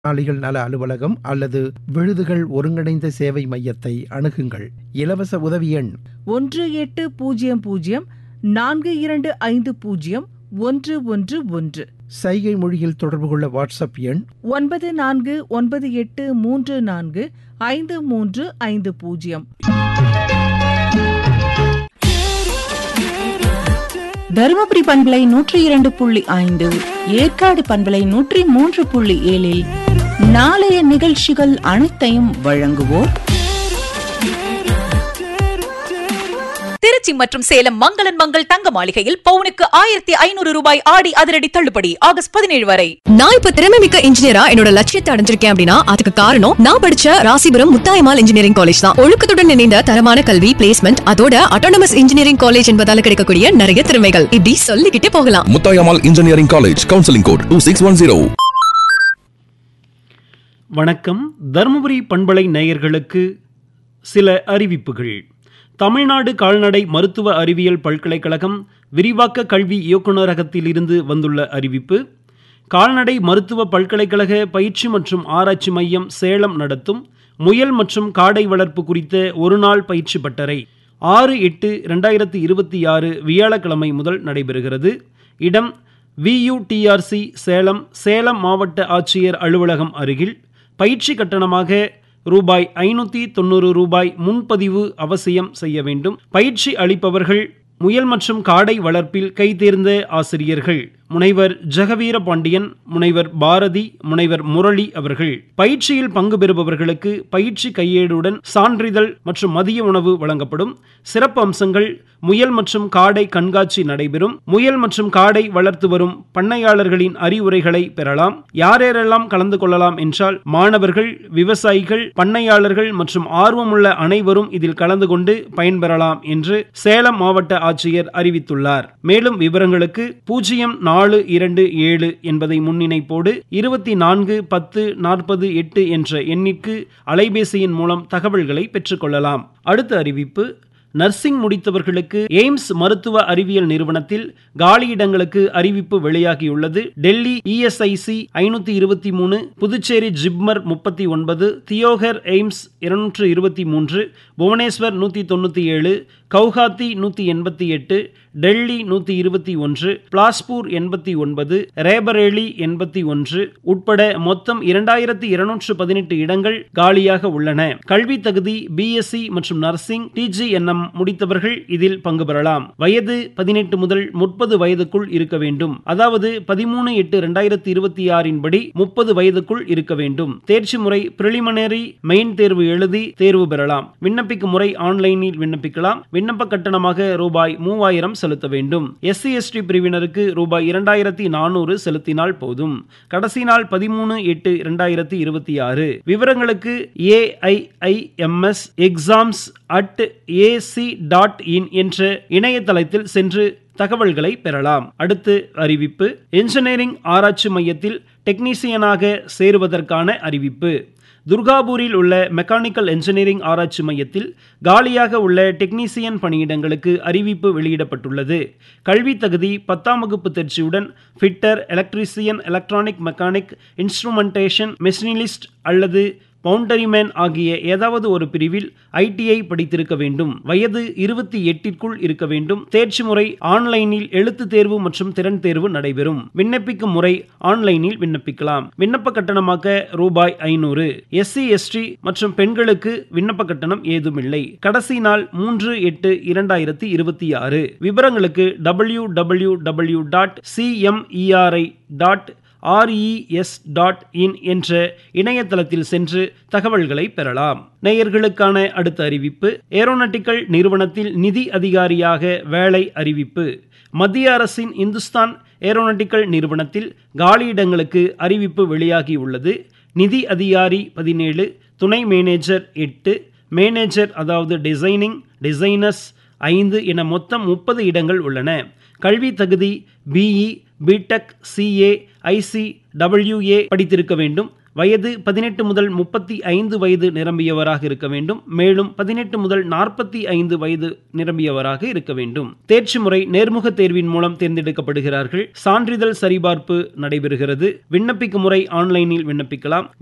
மாற்றுத்திறனாளிகள் நல அலுவலகம் அல்லது விழுதுகள் ஒருங்கிணைந்த சேவை மையத்தை அணுகுங்கள் இலவச உதவி எண் ஒன்று எட்டு பூஜ்ஜியம் பூஜ்ஜியம் நான்கு இரண்டு ஐந்து பூஜ்ஜியம் ஒன்று ஒன்று ஒன்று சைகை மொழியில் தொடர்பு கொள்ள வாட்ஸ்அப் எண் ஒன்பது நான்கு ஒன்பது எட்டு மூன்று நான்கு ஐந்து மூன்று ஐந்து பூஜ்ஜியம் தருமபுரி பண்பலை நூற்றி இரண்டு புள்ளி ஐந்து ஏற்காடு பண்பலை நூற்றி மூன்று புள்ளி ஏழில் நாளைய நிகழ்ச்சிகள் அனைத்தையும் வழங்குவோர் திருச்சி மற்றும் சேலம் மங்களன் மங்கள் தங்க மாளிகையில் பவுனுக்கு ஆயிரத்தி ஐநூறு ரூபாய் ஆடி அதிரடி தள்ளுபடி ஆகஸ்ட் பதினேழு வரை நான் இப்ப திறமை மிக்க இன்ஜினியரா என்னோட லட்சியத்தை அடைஞ்சிருக்கேன் அப்படின்னா அதுக்கு காரணம் நான் படிச்ச ராசிபுரம் முத்தாயமால் இன்ஜினியரிங் காலேஜ் தான் ஒழுக்கத்துடன் இணைந்த தரமான கல்வி பிளேஸ்மெண்ட் அதோட அட்டானமஸ் இன்ஜினியரிங் காலேஜ் என்பதால கிடைக்கக்கூடிய நிறைய திறமைகள் இப்படி சொல்லிக்கிட்டே போகலாம் Muthayammal engineering college counselling code two six one zero வணக்கம் தருமபுரி பண்பலை நேயர்களுக்கு சில அறிவிப்புகள் தமிழ்நாடு கால்நடை மருத்துவ அறிவியல் பல்கலைக்கழகம் விரிவாக்க கல்வி இயக்குநரகத்திலிருந்து வந்துள்ள அறிவிப்பு கால்நடை மருத்துவ பல்கலைக்கழக பயிற்சி மற்றும் ஆராய்ச்சி மையம் சேலம் நடத்தும் முயல் மற்றும் காடை வளர்ப்பு குறித்த ஒருநாள் பயிற்சி பட்டறை ஆறு எட்டு ரெண்டாயிரத்தி இருபத்தி ஆறு வியாழக்கிழமை முதல் நடைபெறுகிறது இடம் வியூடிஆர்சி சேலம் சேலம் மாவட்ட ஆட்சியர் அலுவலகம் அருகில் பயிற்சி கட்டணமாக ரூபாய் ஐநூற்றி தொண்ணூறு ரூபாய் முன்பதிவு அவசியம் செய்ய வேண்டும் பயிற்சி அளிப்பவர்கள் முயல் மற்றும் காடை வளர்ப்பில் கைதேர்ந்த ஆசிரியர்கள் முனைவர் ஜெகவீர பாண்டியன் முனைவர் பாரதி முனைவர் முரளி அவர்கள் பயிற்சியில் பங்கு பெறுபவர்களுக்கு பயிற்சி கையேடுடன் சான்றிதழ் மற்றும் மதிய உணவு வழங்கப்படும் சிறப்பு அம்சங்கள் முயல் மற்றும் காடை கண்காட்சி நடைபெறும் முயல் மற்றும் காடை வளர்த்து வரும் பண்ணையாளர்களின் அறிவுரைகளை பெறலாம் யாரேரெல்லாம் கலந்து கொள்ளலாம் என்றால் மாணவர்கள் விவசாயிகள் பண்ணையாளர்கள் மற்றும் ஆர்வமுள்ள அனைவரும் இதில் கலந்து கொண்டு பயன்பெறலாம் என்று சேலம் மாவட்ட ஆட்சியர் அறிவித்துள்ளார் மேலும் விவரங்களுக்கு பூஜ்ஜியம் நாலு இரண்டு ஏழு என்பதை முன்னிணைப்போடு இருபத்தி நான்கு பத்து நாற்பது எட்டு என்ற எண்ணிற்கு அலைபேசியின் மூலம் தகவல்களை பெற்றுக்கொள்ளலாம் அடுத்த அறிவிப்பு நர்சிங் முடித்தவர்களுக்கு எய்ம்ஸ் மருத்துவ அறிவியல் நிறுவனத்தில் காலியிடங்களுக்கு அறிவிப்பு வெளியாகியுள்ளது டெல்லி இஎஸ்ஐசி ஐநூத்தி இருபத்தி மூணு புதுச்சேரி ஜிப்மர் முப்பத்தி ஒன்பது தியோகர் எய்ம்ஸ் இருநூற்று இருபத்தி மூன்று புவனேஸ்வர் நூற்றி தொண்ணூற்றி ஏழு கவுஹாத்தி நூற்றி எண்பத்தி எட்டு டெல்லி நூற்றி இருபத்தி ஒன்று பிளாஸ்பூர் எண்பத்தி ஒன்பது ரேபரேலி எண்பத்தி ஒன்று உட்பட மொத்தம் இரண்டாயிரத்தி இருநூற்று பதினெட்டு இடங்கள் காலியாக உள்ளன கல்வி தகுதி பிஎஸ்சி மற்றும் நர்சிங் டிஜிஎன்எம் முடித்தவர்கள் இதில் பங்கு பெறலாம் வயது பதினெட்டு முதல் முப்பது வயதுக்குள் இருக்க வேண்டும் அதாவது பதிமூணு எட்டு இரண்டாயிரத்தி இருபத்தி ஆறின் படி முப்பது வயதுக்குள் இருக்க வேண்டும் தேர்ச்சி முறை பிரிலிமினரி மெயின் தேர்வு எழுதி தேர்வு பெறலாம் விண்ணப்பிக்கும் முறை ஆன்லைனில் விண்ணப்பிக்கலாம் விண்ணப்ப கட்டணமாக ரூபாய் மூவாயிரம் செலுத்த வேண்டும் எஸ்சி எஸ்டி பிரிவினருக்கு ரூபாய் இரண்டாயிரத்தி நானூறு செலுத்தினால் போதும் கடைசி நாள் பதிமூணு எட்டு இரண்டாயிரத்தி இருபத்தி ஆறு விவரங்களுக்கு AIIMS exams at AC dot in என்ற இணையதளத்தில் சென்று தகவல்களை பெறலாம் அடுத்து அறிவிப்பு என்ஜினியரிங் ஆராய்ச்சி மையத்தில் டெக்னீசியனாக சேருவதற்கான அறிவிப்பு துர்காபூரில் உள்ள மெக்கானிக்கல் என்ஜினியரிங் ஆராய்ச்சி மையத்தில் காலியாக உள்ள டெக்னீசியன் பணியிடங்களுக்கு அறிவிப்பு வெளியிடப்பட்டுள்ளது கல்வி தகுதி பத்தாம் வகுப்பு தேர்ச்சியுடன் fitter electrician electronic mechanic instrumentation machinist அல்லது பவுண்டரிமேன் ஆகிய ஏதாவது ஒரு பிரிவில் ஐடிஐ படித்திருக்க வேண்டும் வயது இருபத்தி எட்டிற்குள் இருக்க வேண்டும் தேர்ச்சி முறை ஆன்லைனில் எழுத்து தேர்வு மற்றும் திறன் தேர்வு நடைபெறும் விண்ணப்பிக்கும் முறை ஆன்லைனில் விண்ணப்பிக்கலாம் விண்ணப்ப கட்டணமாக ரூபாய் ஐநூறு எஸ்சி எஸ்டி மற்றும் பெண்களுக்கு விண்ணப்ப கட்டணம் ஏதுமில்லை கடைசி நாள் மூன்று எட்டு இரண்டாயிரத்தி இருபத்தி ஆறு விவரங்களுக்கு W W W dot CMERI dot RES dot in என்ற இணையதளத்தில் சென்று தகவல்களை பெறலாம் நேயர்களுக்கான அடுத்த அறிவிப்பு ஏரோநாட்டிக்கல் நிறுவனத்தில் நிதி அதிகாரியாக வேலை அறிவிப்பு மத்திய அரசின் இந்துஸ்தான் ஏரோநாட்டிக்கல் நிறுவனத்தில் காலியிடங்களுக்கு அறிவிப்பு வெளியாகியுள்ளது நிதி அதிகாரி பதினேழு துணை மேனேஜர் எட்டு மேனேஜர் அதாவது டிசைனிங் டிசைனர்ஸ் ஐந்து என மொத்தம் முப்பது இடங்கள் உள்ளன கல்வி தகுதி BE BTech CA IC WA படித்திருக்க வேண்டும் வயது பதினெட்டு முதல் முப்பத்தி ஐந்து வயது நிரம்பியவராக இருக்க வேண்டும் மேலும் பதினெட்டு முதல் நாற்பத்தி ஐந்து வயது நிரம்பியவராக இருக்க வேண்டும் தேர்ச்சி முறை நேர்முக தேர்வின் மூலம் தேர்ந்தெடுக்கப்படுகிறார்கள் சான்றிதழ் சரிபார்ப்பு நடைபெறுகிறது விண்ணப்பிக்கும் முறை ஆன்லைனில் விண்ணப்பிக்கலாம்